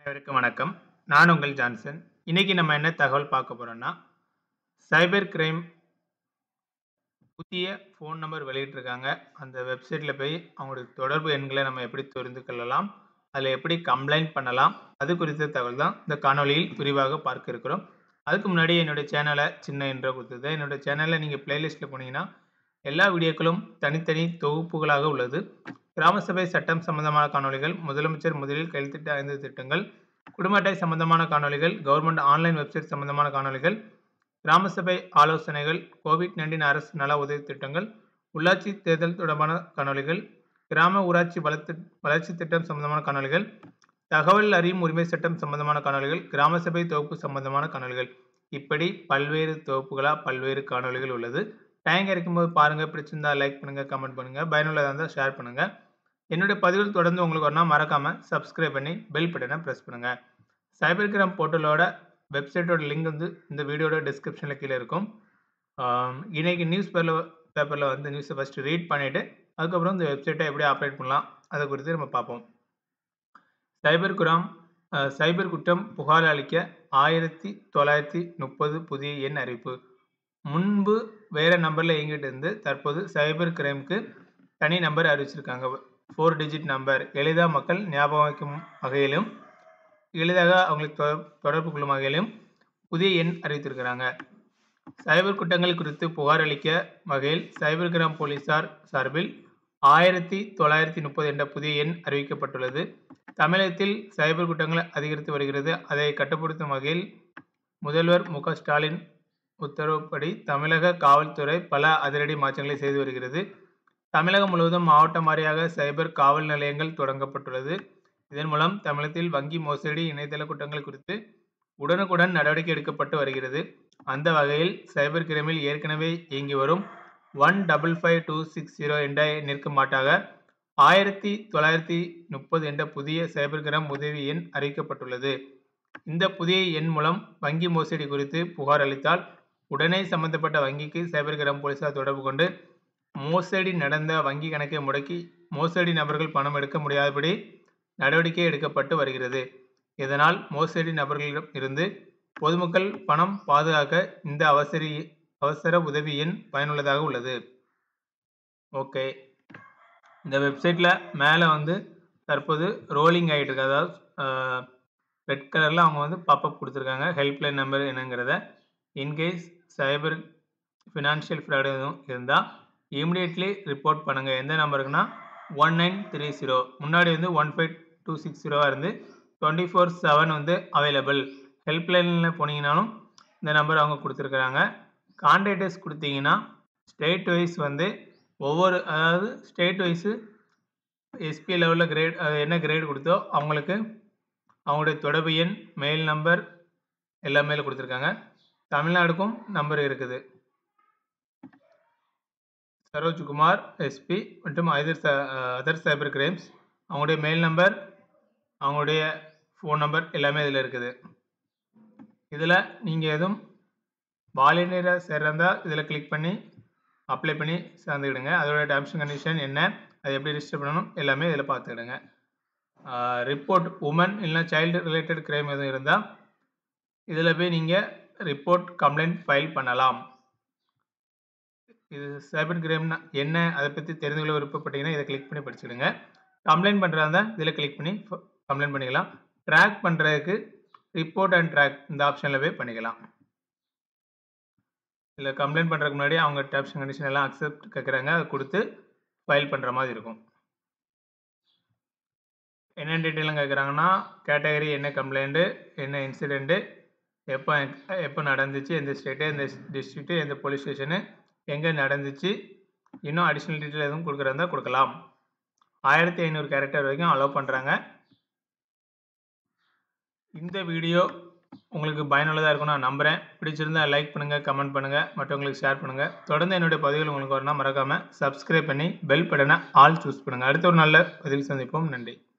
அனைவருக்கும் வணக்கம் நான் உங்கள் ஜான்சன் இன்னைக்கு நம்ம என்ன தகவல் பார்க்க போறோம்னா சைபர் கிரைம் புதிய ஃபோன் நம்பர் வெளியிட்டிருக்காங்க அந்த வெப்சைட்டில் போய் அவங்களுடைய தொடர்பு எண்களை நம்ம எப்படி தெரிந்து கொள்ளலாம் அதில் எப்படி கம்ப்ளைண்ட் பண்ணலாம் அது குறித்த தகவல் தான் இந்த காணொளியில் விரிவாக பார்க்க இருக்கிறோம் அதுக்கு முன்னாடி என்னுடைய சேனலை சின்ன இன்ட்ரோ கொடுத்தது என்னோட சேனலில் நீங்கள் பிளேலிஸ்ட்டில் போனீங்கன்னா எல்லா வீடியோக்களும் தனித்தனி தொகுப்புகளாக உள்ளது கிராம சபை சட்டம் சம்பந்தமான காணொளிகள் முதலமைச்சர் முதலில் கையெழுத்திட்ட ஐந்து திட்டங்கள் குடும்ப அட்டை சம்பந்தமான காணொளிகள் கவர்மெண்ட் ஆன்லைன் வெப்சைட் சம்பந்தமான காணொளிகள் கிராம சபை ஆலோசனைகள் கோவிட் நைன்டீன் அரசு நல உதவி திட்டங்கள் உள்ளாட்சி தேர்தல் தொடர்பான காணொளிகள் கிராம ஊராட்சி வளர்த்து வளர்ச்சி திட்டம் சம்பந்தமான காணொளிகள் தகவல் அறியும் உரிமை சட்டம் சம்பந்தமான காணொளிகள் கிராம சபை தொகுப்பு சம்பந்தமான காணொளிகள் இப்படி பல்வேறு தொகுப்புகளாக பல்வேறு காணொளிகள் உள்ளது டைம் கிடைக்கும்போது பாருங்கள் பிடிச்சிருந்தா லைக் பண்ணுங்கள் கமெண்ட் பண்ணுங்கள் பயனுள்ளதாக இருந்தால் ஷேர் பண்ணுங்கள் என்னுடைய பதிவுகள் தொடர்ந்து உங்களுக்கு வரணும் மறக்காமல் சப்ஸ்கிரைப் பண்ணி பெல் பட்டனை ப்ரெஸ் பண்ணுங்கள் சைபர் கிராம் போர்ட்டலோட வெப்சைட்டோட லிங்க் வந்து இந்த வீடியோட டிஸ்கிரிப்ஷனில் கீழே இருக்கும் ஆம், இன்னைக்கு நியூஸ் பேப்பரில் பேப்பரில் வந்து நியூஸை ஃபஸ்ட்டு ரீட் பண்ணிவிட்டு அதுக்கப்புறம் இந்த வெப்சைட்டை எப்படி ஆப்ரேட் பண்ணலாம் அதை குறித்து நம்ம பார்ப்போம் சைபர் குராம் அஹ், சைபர் குற்றம் புகார் அளிக்க ஆயிரத்தி தொள்ளாயிரத்தி முப்பது புதிய எண் அறிவிப்பு முன்பு வேற நம்பரில் இயங்கிட்டு இருந்து தற்போது சைபர் கிரைம்க்கு தனி நம்பர் அறிவிச்சிருக்காங்க ஃபோர் டிஜிட் நம்பர் எளிதாக மக்கள் ஞாபகம் வைக்கும் வகையிலும் எளிதாக அவங்களுக்கு தொ- தொடர்பு கொள்ளும் வகையிலும் புதிய எண் அறிவித்திருக்கிறாங்க சைபர் குற்றங்கள் குறித்து புகார் அளிக்க வகையில் சைபர் கிராம் போலீசார் சார்பில் ஆயிரத்தி தொள்ளாயிரத்தி முப்பது என்ற புதிய எண் அறிவிக்கப்பட்டுள்ளது தமிழகத்தில் சைபர் குற்றங்கள் அதிகரித்து வருகிறது அதை கட்டுப்படுத்தும் வகையில் முதல்வர் மு க ஸ்டாலின் உத்தரவுப்படி தமிழக காவல்துறை பல அதிரடி மாற்றங்களை செய்து வருகிறது தமிழகம் முழுவதும் மாவட்டம் வாரியாக சைபர் காவல் நிலையங்கள் தொடங்கப்பட்டுள்ளது இதன் மூலம் தமிழகத்தில் வங்கி மோசடி இணையதள குற்றங்கள் குறித்து உடனுக்குடன் நடவடிக்கை எடுக்கப்பட்டு வருகிறது அந்த வகையில் சைபர் கிரைமில் ஏற்கனவே இயங்கி வரும் one double five two six zero என்ற எண்ணிற்கு மாட்டாக ஆயிரத்தி தொள்ளாயிரத்தி முப்பது என்ற புதிய சைபர் கிரைம் உதவி எண் அறிவிக்கப்பட்டுள்ளது இந்த புதிய எண் மூலம் வங்கி மோசடி குறித்து புகார் அளித்தால் உடனே சம்பந்தப்பட்ட வங்கிக்கு சைபர் கிரைம் போலீசார் தொடர்பு கொண்டு மோசடி நடந்த வங்கி கணக்கை முடக்கி மோசடி நபர்கள் பணம் எடுக்க முடியாதபடி நடவடிக்கை எடுக்கப்பட்டு வருகிறது இதனால் மோசடி நபர்களிடம் இருந்து பொதுமக்கள் பணம் பாதுகாக்க இந்த அவசரி அவசர உதவி எண் பயனுள்ளதாக உள்ளது ஓகே இந்த வெப்சைட்டில் மேலே வந்து தற்போது ரோலிங் ஆகிட்டு இருக்கு அதாவது ரெட் கலரில் அவங்க வந்து பாப்பப் கொடுத்துருக்காங்க ஹெல்ப்லைன் நம்பர் என்னங்கிறத இன்கேஸ் சைபர் ஃபினான்ஷியல் ஃப்ராட் எதுவும் இருந்தால் இமிடியட்லி ரிப்போர்ட் பண்ணுங்கள் எந்த நம்பருக்குன்னா ஒன் நைன் த்ரீ ஜீரோ முன்னாடி வந்து ஒன் ஃபைவ் டூ சிக்ஸ் ஜீரோவாக இருந்து டுவெண்ட்டி ஃபோர் செவன் வந்து அவைலபிள் ஹெல்ப்லைனில் போனீங்கனாலும் இந்த நம்பர் அவங்க கொடுத்துருக்குறாங்க கான்டாக்டர்ஸ் கொடுத்தீங்கன்னா ஸ்டேட் வைஸ் வந்து ஒவ்வொரு அதாவது ஸ்டேட் வைஸு எஸ்பி லெவலில் கிரேட் என்ன கிரேட் கொடுத்தோ அவங்களுக்கு அவங்களுடைய தொடர்பு எண் மெயில் நம்பர் எல்லாமே கொடுத்துருக்காங்க தமிழ்நாடுக்கும் நம்பர் இருக்குது சரோஜ்குமார் எஸ்பி மற்றும் அதர் அதர் சைபர் கிரைம்ஸ் அவங்களுடைய மெயில் நம்பர் அவங்களுடைய ஃபோன் நம்பர் எல்லாமே இதில் இருக்குது இதில் நீங்கள் எதுவும் வாலண்டியராக சேர்றதா இதில் கிளிக் பண்ணி அப்ளை பண்ணி சேர்ந்துக்கிடுங்க அதோட டேர்ம்ஸ் அண்ட் கண்டிஷன் என்ன அதை எப்படி ரிஜிஸ்டர் பண்ணணும் எல்லாமே இதில் பார்த்துக்கிடுங்க ரிப்போர்ட் உமன் இல்லைனா சைல்டு ரிலேட்டட் கிரைம் எதுவும் இருந்தால் இதில் போய் நீங்கள் ரிப்போர்ட் கம்ப்ளைண்ட் ஃபைல் பண்ணலாம் இது சைபர் கிரைம்னா என்ன அதை பற்றி தெரிந்து கொள்ள விருப்பப்பட்டீங்கன்னா இதை கிளிக் பண்ணி படிச்சுடுங்க கம்ப்ளைண்ட் பண்ணுறதா இதில் கிளிக் பண்ணி கம்ப்ளைண்ட் பண்ணிக்கலாம் ட்ராக் பண்ணுறதுக்கு ரிப்போர்ட் அண்ட் ட்ராக் இந்த ஆப்ஷனில் போய் பண்ணிக்கலாம் இதில் கம்ப்ளைண்ட் பண்ணுறதுக்கு முன்னாடி அவங்க டேர்ம்ஸ் அண்ட் கண்டிஷன் எல்லாம் அக்செப்ட் கேட்குறாங்க அதை கொடுத்து ஃபைல் பண்ணுற மாதிரி இருக்கும் என்ன டீட்டெயிலும் கேட்குறாங்கன்னா கேட்டகரி என்ன கம்ப்ளைண்ட்டு என்ன இன்சிடெண்ட்டு எப்போ எப்போ நடந்துச்சு எந்த ஸ்டேட்டு எந்த டிஸ்ட்ரிக்ட்டு எந்த போலீஸ் ஸ்டேஷனு எங்கே நடந்துச்சு இன்னும் அடிஷ்னல் டீட்டெயில் எதுவும் கொடுக்குறதா கொடுக்கலாம் ஆயிரத்தி ஐநூறு கேரக்டர் வரைக்கும் அலோவ் பண்ணுறாங்க இந்த வீடியோ உங்களுக்கு பயனுள்ளதாக இருக்கும் நான் நம்புகிறேன் பிடிச்சிருந்தா லைக் பண்ணுங்கள் கமெண்ட் பண்ணுங்கள் மற்றவங்களுக்கு ஷேர் பண்ணுங்கள் தொடர்ந்து என்னுடைய பதிவுகள் உங்களுக்கு வரணும் மறக்காமல் சப்ஸ்கிரைப் பண்ணி பெல் பட்டனை ஆல் சூஸ் பண்ணுங்கள் அடுத்த ஒரு நல்ல பதிவில் சந்திப்போம் நன்றி